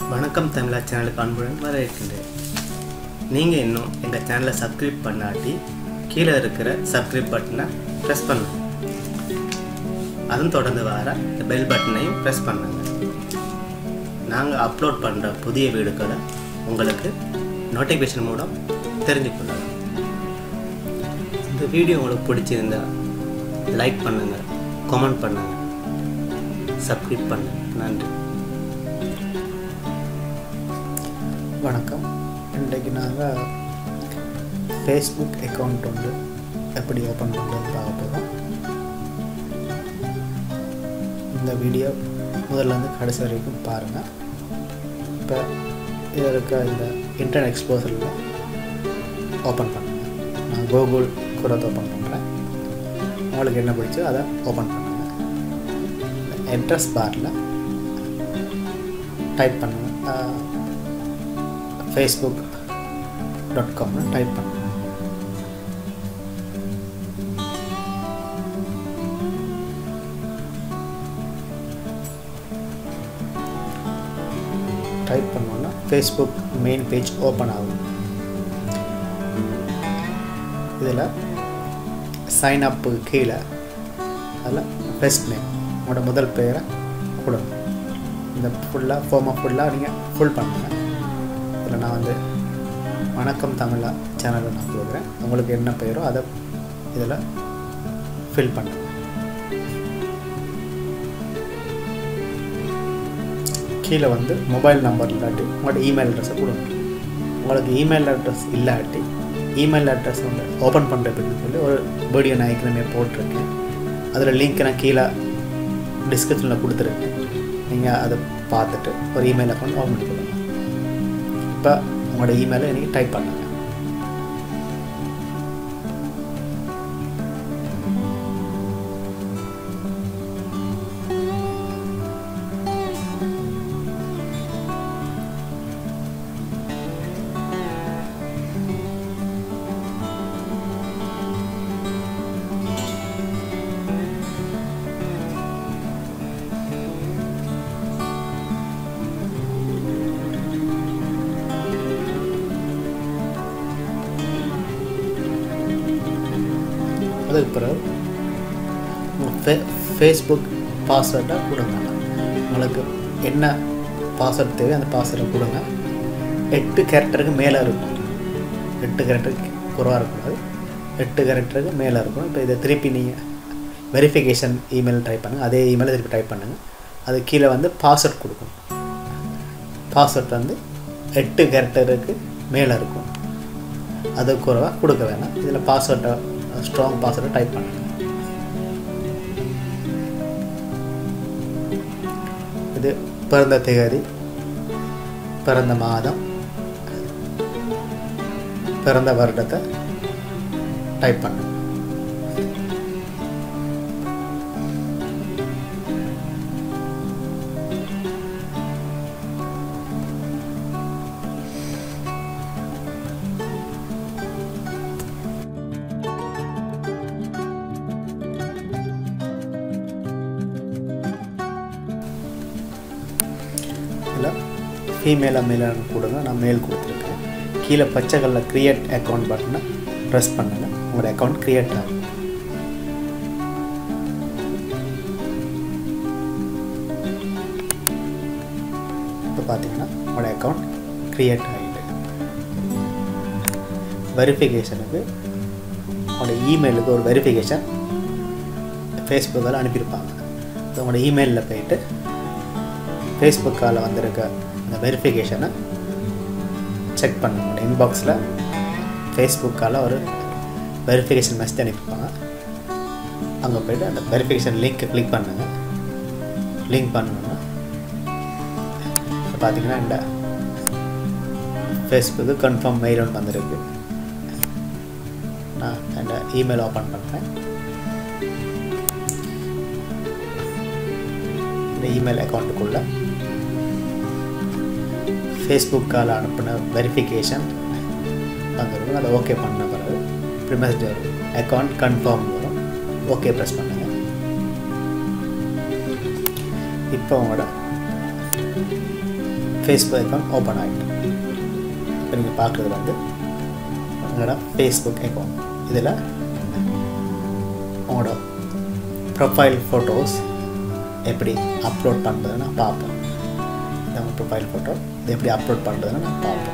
வணக்கம் தமிழா சேனலுக்கு அன்புடன் வரவேற்கின்றேன் நீங்கள் இன்னும் எங்கள் சேனலை சப்ஸ்கிரைப் பண்ணாட்டி கீழே இருக்கிற சப்ஸ்கிரைப் பட்டனை ப்ரெஸ் பண்ணுங்க அதுவும் தொடர்ந்து வர இந்த பெல் பட்டனையும் ப்ரெஸ் பண்ணுங்க நாங்கள் அப்லோட் பண்ணுற புதிய வீடியோக்களை உங்களுக்கு நோட்டிஃபிகேஷன் மூலம் தெரிஞ்சுக்கொள்ளலாம் இந்த வீடியோ உங்களுக்கு பிடிச்சிருந்தா லைக் பண்ணுங்கள் கமெண்ட் பண்ணுங்கள் சப்ஸ்கிரைப் பண்ணுங்கள் நன்றி வணக்கம் இன்றைக்கு நாங்கள் ஃபேஸ்புக் அக்கௌண்ட் வந்து எப்படி ஓப்பன் பண்ணுறது பார்க்க போகிறோம் இந்த வீடியோ முதல்ல இருந்து கடைசி வரைக்கும் பாருங்கள் இப்போ இதில் இருக்க இந்த இன்டர்நெட் எக்ஸ்போசரில் ஓப்பன் பண்ணுங்கள் நான் கூகுள் கூட ஓப்பன் பண்ணுறேன் உங்களுக்கு என்ன பிடிச்சோ அதை ஓப்பன் பண்ணுங்கள் அட்ரஸ் பாரில் டைப் பண்ணுங்கள் ஃபேஸ்புக் டாட் காம்னு டைப் பண்ணுங்கள் டைப் பண்ணோன்னா ஃபேஸ்புக் மெயின் பேஜ் ஓப்பன் ஆகும் இதில் சைன் அப்பு கீழே அதில் ஃபஸ்ட் நேம் உங்களோட முதல் பெயரை கொடுங்க இந்த ஃபுல்லாக ஃபார்மை ஃபுல்லாக நீங்கள் ஃபுல் பண்ணுங்கள் இதில் நான் வந்து வணக்கம் தமிழா சேனலில் நான் கொடுக்குறேன் உங்களுக்கு என்ன பெயரோ அதை இதில் ஃபில் பண்ணுங்கள் கீழே வந்து மொபைல் நம்பர் இல்லாட்டி உங்களோட இமெயில் அட்ரஸை கொடுங்க உங்களுக்கு இமெயில் அட்ரஸ் இல்லாட்டி இமெயில் அட்ரஸ் வந்து ஓப்பன் பண்ணுறதுக்கு சொல்லி ஒரு வீடியோ நான் ஏற்கனவே போட்டிருக்கேன் அதில் லிங்க் நான் கீழே டிஸ்கிரிப்ஷனில் கொடுத்துருக்கேன் நீங்கள் அதை பார்த்துட்டு ஒரு இமெயில் அக்கௌண்ட் ஓப்பன் பண்ணி கொடுங்க இப்போ உங்களோட இமெயிலை நீங்கள் டைப் பண்ணுங்கள் அதுக்கு பிறகு ஃபே ஃபேஸ்புக் பாஸ்வேர்டை கொடுங்க உங்களுக்கு என்ன பாஸ்வேர்ட் தேவை அந்த பாஸ்வேர்டை கொடுங்க எட்டு கேரக்டருக்கு மேலே இருக்கும் எட்டு கேரக்டருக்கு குறைவாக இருக்கக்கூடாது எட்டு கேரக்டருக்கு மேலே இருக்கும் இப்போ இதை திருப்பி நீங்கள் வெரிஃபிகேஷன் இமெயில் டைப் பண்ணுங்கள் அதே இமெயிலை திருப்பி டைப் பண்ணுங்கள் அது கீழே வந்து பாஸ்வேர்ட் கொடுக்கும் பாஸ்வேர்ட் வந்து எட்டு கேரக்டருக்கு மேலே இருக்கும் அது குறைவாக கொடுக்க வேணாம் இதில் பாஸ்வேர்டை ஸ்ட்ராங் பாஸ்வேர்டை டைப் பண்ணுங்கள் இது பிறந்த தேதி பிறந்த மாதம் பிறந்த வருடத்தை டைப் பண்ணுங்க இதில் ஃபீமேலாக மேலாக கொடுங்க நான் மேல் கொடுத்துருக்கேன் கீழே பச்சை கல்லில் க்ரியேட் அக்கௌண்ட் பட்டனை ப்ரெஸ் பண்ணுங்கள் உங்களோட அக்கௌண்ட் க்ரியேட் ஆகும் இப்போ பார்த்தீங்கன்னா உங்களோட அக்கௌண்ட் க்ரியேட் ஆகிட்டு வெரிஃபிகேஷனுக்கு உங்களோட இமெயிலுக்கு ஒரு வெரிஃபிகேஷன் ஃபேஸ்புக்கில் அனுப்பியிருப்பாங்க ஸோ உங்களோட இமெயிலில் போயிட்டு ஃபேஸ்புக்கால் வந்திருக்க அந்த வெரிஃபிகேஷனை செக் பண்ணுங்க இன்பாக்ஸில் ஃபேஸ்புக்கால் ஒரு வெரிஃபிகேஷன் மெசேஜ் அனுப்பிப்பாங்க அங்கே போய்ட்டு அந்த வெரிஃபிகேஷன் லிங்க்கை கிளிக் பண்ணுங்கள் லிங்க் பண்ணணுன்னா பார்த்தீங்கன்னா இந்த ஃபேஸ்புக்கு கன்ஃபார்ம் மெயில் ஒன்று வந்திருக்கு நான் அந்த இமெயில் ஓப்பன் பண்ணுறேன் இந்த இமெயில் அக்கௌண்ட்டுக்குள்ளே ஃபேஸ்புக்கால் அனுப்பின வெரிஃபிகேஷன் வந்துடும் அதை ஓகே பண்ண பிறகு இப்படி மெசேஜ் வரும் அக்கௌண்ட் கன்ஃபார்ம் வரும் ஓகே ப்ரெஸ் பண்ணுங்கள் இப்போ உங்களோட ஃபேஸ்புக் அக்கௌண்ட் ஓப்பன் ஆகிட்டு இப்போ நீங்கள் பார்க்குறது வந்து உங்களோட ஃபேஸ்புக் அக்கௌண்ட் இதில் உங்களோட ப்ரொஃபைல் ஃபோட்டோஸ் எப்படி அப்லோட் பண்ணுறதுன்னு நான் பார்ப்போம் இந்த ப்ரொஃபைல் ஃபோட்டோ இது எப்படி அப்லோட் பண்ணுறதுன்னு நான் பார்ப்போம்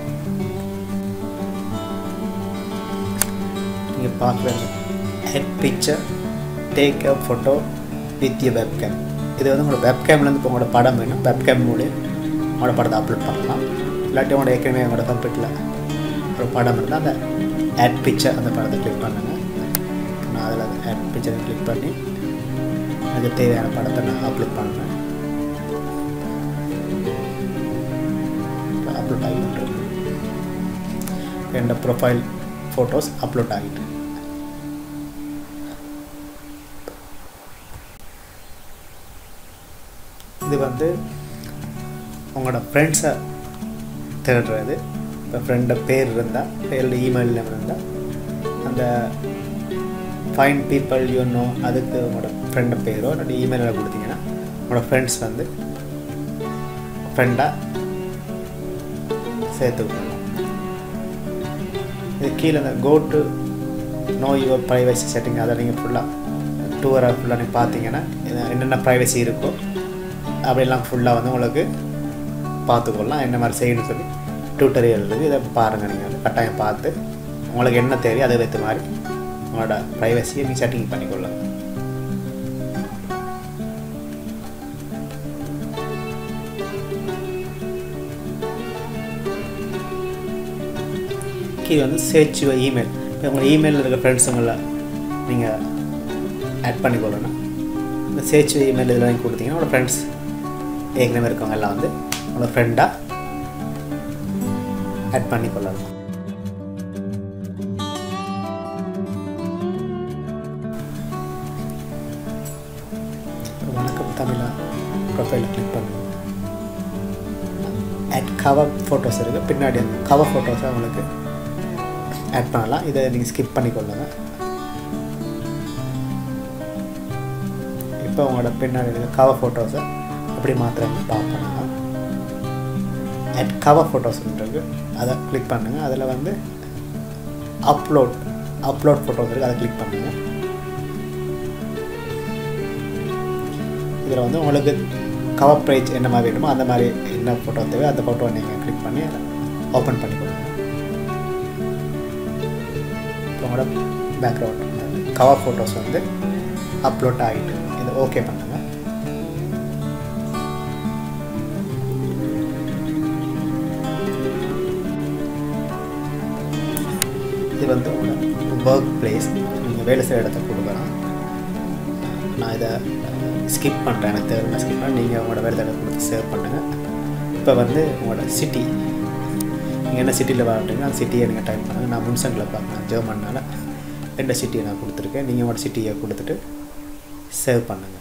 நீங்கள் பார்க்குறது head picture take a photo with you webcam இது வந்து உங்களோட வெப்கேம்லேருந்து இப்போ உங்களோட படம் வேணும் வெப்கேம் மூலியம் உங்களோட படத்தை அப்லோட் பண்ணலாம் இல்லாட்டி உங்களோட ஏற்கனவே உங்களோட கம்ப்யூட்டரில் ஒரு படம் இருந்தால் அந்த ஆட் பிக்சர் அந்த படத்தை கிளிக் பண்ணுங்கள் நான் அதில் ஆட் பிக்சரை கிளிக் பண்ணி எனக்கு தேவையான படத்தை நான் அப்லோட் பண்ணுறேன் அப்லோட் ஆகிட்டு என்னோட ப்ரொஃபைல் ஃபோட்டோஸ் அப்லோட் ஆகிட்டு இது வந்து உங்களோட ஃப்ரெண்ட்ஸை தேடுறது இப்போ ஃப்ரெண்டை பேர் இருந்தால் பேரில் இமெயில் நேம் இருந்தால் அந்த ஃபைன் பீப்பிள் யூ நோ அதுக்கு உங்களோட ஃப்ரெண்டு பேரோ இல்லாட்டி இமெயிலில் கொடுத்தீங்கன்னா உங்களோட ஃப்ரெண்ட்ஸ் வந்து ஃப்ரெண்டாக சேர்த்துக்கணும் இது கீழே இந்த go to know your privacy setting அதை நீங்கள் ஃபுல்லாக டூரை ஃபுல்லாக நீங்கள் பார்த்தீங்கன்னா இது என்னென்ன ப்ரைவசி இருக்கோ அப்படிலாம் ஃபுல்லாக வந்து உங்களுக்கு பார்த்துக்கொள்ளலாம் என்ன மாதிரி செய்யணும்னு சொல்லி டியூட்டரியல் இருக்குது இதை பாருங்கள் நீங்கள் வந்து கட்டாயம் பார்த்து உங்களுக்கு என்ன தேவையோ அதை வைத்த மாதிரி உங்களோட ப்ரைவசியை நீங்கள் செட்டிங் பண்ணிக்கொள்ளலாம் கீழே வந்து சேர்ச் யுவர் இமெயில் இப்போ உங்கள் இமெயிலில் இருக்க ஃப்ரெண்ட்ஸுங்களை நீங்கள் ஆட் பண்ணிக்கொள்ளணும் இந்த சேர்ச் இமெயில் இதில் வாங்கி கொடுத்தீங்கன்னா உங்களோட ஃப்ரெண்ட்ஸ் ஏற்கனவே இருக்கவங்க எல்லாம் வந்து உங்களோட ஃப்ரெண்டாக ஆட் பண்ணிக்கொள்ளலாம் வணக்கம் தமிழா ப்ரொஃபைலில் கிளிக் பண்ணுங்க ஆட் கவர் ஃபோட்டோஸ் இருக்குது பின்னாடி அந்த கவர் ஃபோட்டோஸை உங்களுக்கு ஆட் பண்ணலாம் இதை நீங்கள் ஸ்கிப் பண்ணிக்கொள்ளுங்க இப்போ உங்களோட பின்னாடி இருக்க கவர் ஃபோட்டோஸை எப்படி மாத்திரம் பார்ப்போம் ஆட் கவர் ஃபோட்டோஸ்ன்றது அதை கிளிக் பண்ணுங்கள் அதில் வந்து அப்லோட் அப்லோட் ஃபோட்டோஸ் இருக்குது அதை கிளிக் பண்ணுங்கள் இதில் வந்து உங்களுக்கு கவர் பேஜ் என்ன மாதிரி வேணுமோ அந்த மாதிரி என்ன ஃபோட்டோ தேவை அந்த ஃபோட்டோவை நீங்கள் கிளிக் பண்ணி அதை ஓப்பன் பண்ணிக்கொள்ளுங்க இப்போ உங்களோட பேக்ரவுண்ட் கவர் ஃபோட்டோஸ் வந்து அப்லோட் ஆகிட்டு இதை ஓகே பண்ணுங்கள் இது வந்து உங்களோட ஒர்க் பிளேஸ் நீங்கள் வேலை செய்கிற இடத்த கொடுக்கலாம் நான் இதை ஸ்கிப் பண்ணுறேன் எனக்கு தேவை ஸ்கிப் பண்ண நீங்கள் உங்களோட வேலை இடத்த கொடுத்து சேவ் பண்ணுங்கள் இப்போ வந்து உங்களோட சிட்டி நீங்கள் என்ன சிட்டியில் வாழ்றீங்க அந்த சிட்டியை நீங்கள் டைப் பண்ணுங்கள் நான் முன்சங்கில் பார்க்குறேன் ஜெர்மன்னால் ரெண்டு சிட்டியை நான் கொடுத்துருக்கேன் நீங்கள் உங்களோட சிட்டியை கொடுத்துட்டு சேவ் பண்ணுங்கள்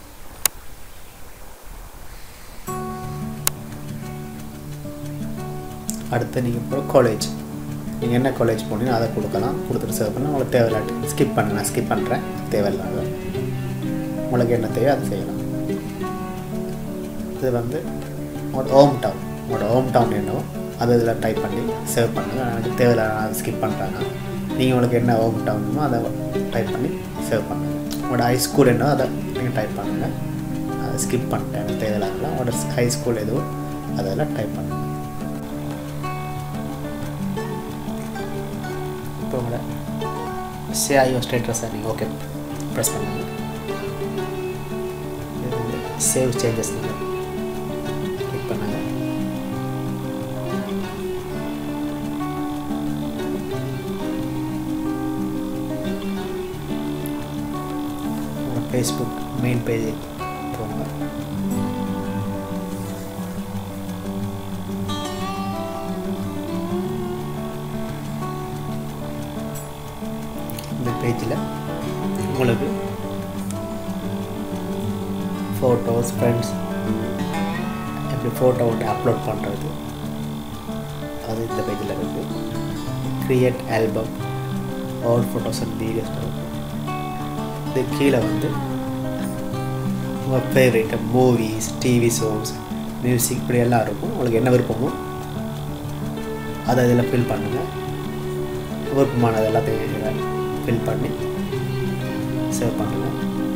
அடுத்து நீங்கள் போகிற காலேஜ் நீங்கள் என்ன காலேஜ் போனீங்கன்னா அதை கொடுக்கலாம் கொடுத்துட்டு சேவ் பண்ணால் உங்களுக்கு தேவையில்லாட்டி ஸ்கிப் பண்ண நான் ஸ்கிப் பண்ணுறேன் தேவையில்லாத உங்களுக்கு என்ன தேவையோ அதை செய்யலாம் இது வந்து உங்களோட ஹோம் டவுன் உங்களோட ஹோம் டவுன் என்னவோ அதை இதில் டைப் பண்ணி சேவ் பண்ணுங்கள் எனக்கு தேவையில்ல நான் அதை ஸ்கிப் பண்ணுறேன்னா நீங்கள் உங்களுக்கு என்ன ஹோம் டவுனுமோ அதை டைப் பண்ணி சேவ் பண்ணுங்கள் உங்களோட ஹை ஸ்கூல் என்னவோ அதை நீங்கள் டைப் பண்ணுங்கள் அதை ஸ்கிப் பண்ணிட்டேன் எனக்கு தேவையில்லாத உங்களோட ஹை ஸ்கூல் எதுவோ அதெல்லாம் டைப் பண்ணுங்கள் இப்போ உங்களோட சேஐஓ ஸ்டேட்டஸை நீங்கள் ஓகே ப்ரெஸ் பண்ணுங்கள் இது வந்து சேவ் சேஞ்சஸ் நீங்கள் கிளிக் பண்ணுங்கள் உங்களோட ஃபேஸ்புக் மெயின் பேஜ் போங்க இந்த பேஜில் உங்களுக்கு ஃபோட்டோஸ் ஃப்ரெண்ட்ஸ் எப்படி ஃபோட்டோ ஒன்று அப்லோட் பண்ணுறது அது இந்த பேஜில் இருக்குது create album all photos and videos இருக்குது இது கீழே வந்து உங்கள் favourite movies TV shows music இப்படி எல்லாம் இருக்கும் உங்களுக்கு என்ன விருப்பமோ அதை இதில் ஃபில் பண்ணுங்கள் விருப்பமானது எல்லாத்தையும் இதில் ஃபில் பண்ணி சேவ் பண்ணுங்கள்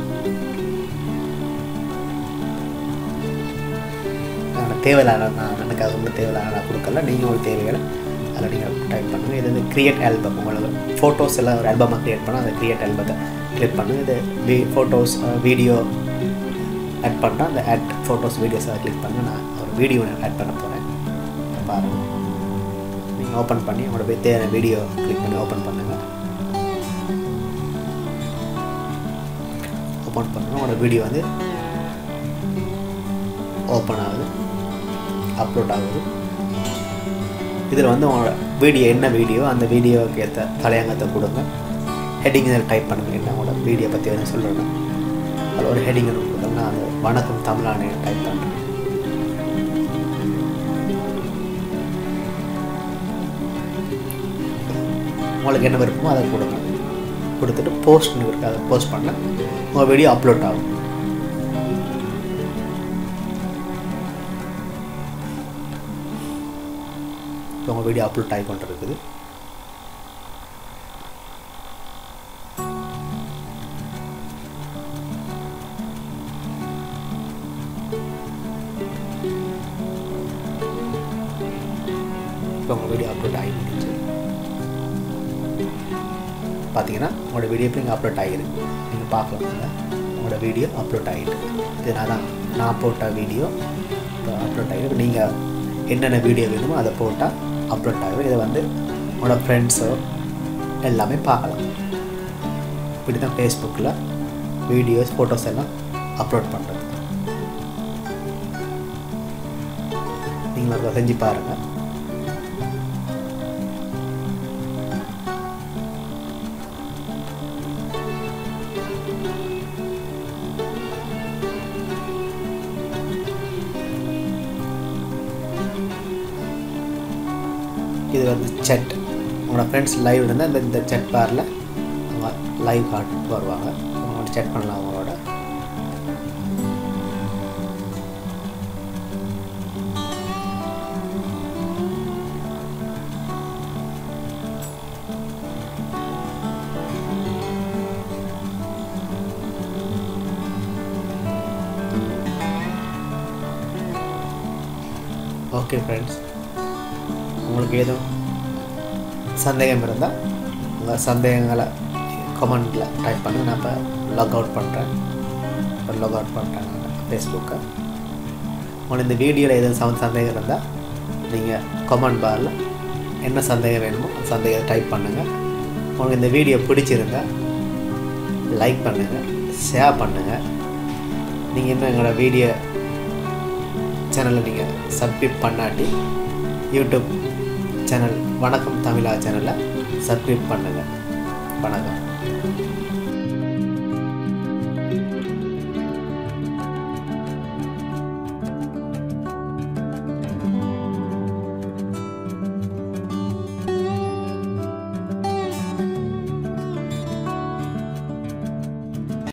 ஆனால் தேவையில்லாத நான் எனக்கு அது ஒன்றும் தேவையில்லாத நான் கொடுக்கல நீங்கள் உங்களுக்கு தேவைகளை அதில் நீங்கள் டைப் பண்ணுங்கள் இது வந்து க்ரியேட் ஆல்பம் உங்களுக்கு ஃபோட்டோஸ் எல்லாம் ஒரு ஆல்பமாக க்ரியேட் பண்ணால் அந்த க்ரியேட் ஆல்பத்தை கிளிக் பண்ணுங்கள் இது வி ஃபோட்டோஸ் வீடியோ ஆட் பண்ணால் அந்த ஆட் ஃபோட்டோஸ் வீடியோஸ் அதை கிளிக் பண்ணி நான் ஒரு வீடியோ ஆட் பண்ண போகிறேன் பாருங்கள் நீங்கள் ஓப்பன் பண்ணி உங்களோட போய் தேவையான வீடியோ கிளிக் பண்ணி ஓப்பன் பண்ணுங்கள் ஓப்பன் பண்ணுங்கள் உங்களோட வீடியோ வந்து ஓப்பன் ஆகுது அப்லோட் ஆகுது இதில் வந்து உங்களோட வீடியோ என்ன வீடியோ அந்த வீடியோவுக்கு ஏற்ற தலையங்கத்தை கொடுங்க ஹெட்டிங் இதில் டைப் பண்ணுங்க என்ன உங்களோட வீடியோ பற்றி எதுவும் சொல்கிறேன் அதில் ஒரு ஹெட்டிங் கொடுத்தோம்னா அது வணக்கம் தமிழானே டைப் பண்ணுறேன் உங்களுக்கு என்ன விருப்பமோ அதை கொடுங்க கொடுத்துட்டு போஸ்ட்னு இருக்கு அதை போஸ்ட் பண்ண உங்கள் வீடியோ அப்லோட் ஆகும் இப்போ உங்கள் வீடியோ அப்லோட் ஆகி கொண்டு இருக்குது இப்போ உங்கள் வீடியோ அப்லோட் ஆகி முடிஞ்சு பார்த்தீங்கன்னா உங்களோட வீடியோ இப்போ இங்கே அப்லோட் ஆகிருக்கு நீங்கள் பார்க்கலாம் உங்களோட வீடியோ அப்லோட் ஆகிட்டு இது நான் தான் நான் போட்ட வீடியோ இப்போ அப்லோட் ஆகிருக்கு நீங்கள் என்னென்ன வீடியோ வேணுமோ அதை போட்டால் அப்லோட் ஆகும் இதை வந்து உங்களோட ஃப்ரெண்ட்ஸோ எல்லாமே பார்க்கலாம் இப்படி தான் ஃபேஸ்புக்கில் வீடியோஸ் ஃபோட்டோஸ் எல்லாம் அப்லோட் பண்ணுறது நீங்கள் அதை செஞ்சு பாருங்கள் இது வந்து செட் உங்களோட ஃப்ரெண்ட்ஸ் லைவ் இருந்தால் இந்த இந்த செட் பாரில் அவங்க லைவ் காட்டு வருவாங்க அவங்களோட செட் பண்ணலாம் அவங்களோட ஓகே ஃப்ரெண்ட்ஸ் உங்களுக்கு எதுவும் சந்தேகம் இருந்தால் உங்கள் சந்தேகங்களை கமெண்டில் டைப் பண்ணி நான் இப்போ லாக் அவுட் பண்ணுறேன் இப்போ லாக் அவுட் பண்ணுறேன் நான் ஃபேஸ்புக்கை உங்களுக்கு இந்த வீடியோவில் எதுவும் சம சந்தேகம் இருந்தால் நீங்கள் கமெண்ட் பாரில் என்ன சந்தேகம் வேணுமோ அந்த சந்தேகத்தை டைப் பண்ணுங்கள் உங்களுக்கு இந்த வீடியோ பிடிச்சிருந்தா லைக் பண்ணுங்கள் ஷேர் பண்ணுங்கள் நீங்கள் இன்னும் எங்களோட வீடியோ சேனலை நீங்கள் சப்ஸ்கிரைப் பண்ணாட்டி யூடியூப் சேனல் வணக்கம் தமிழா சேனலை சப்ஸ்கிரைப் பண்ணுங்கள் வணக்கம்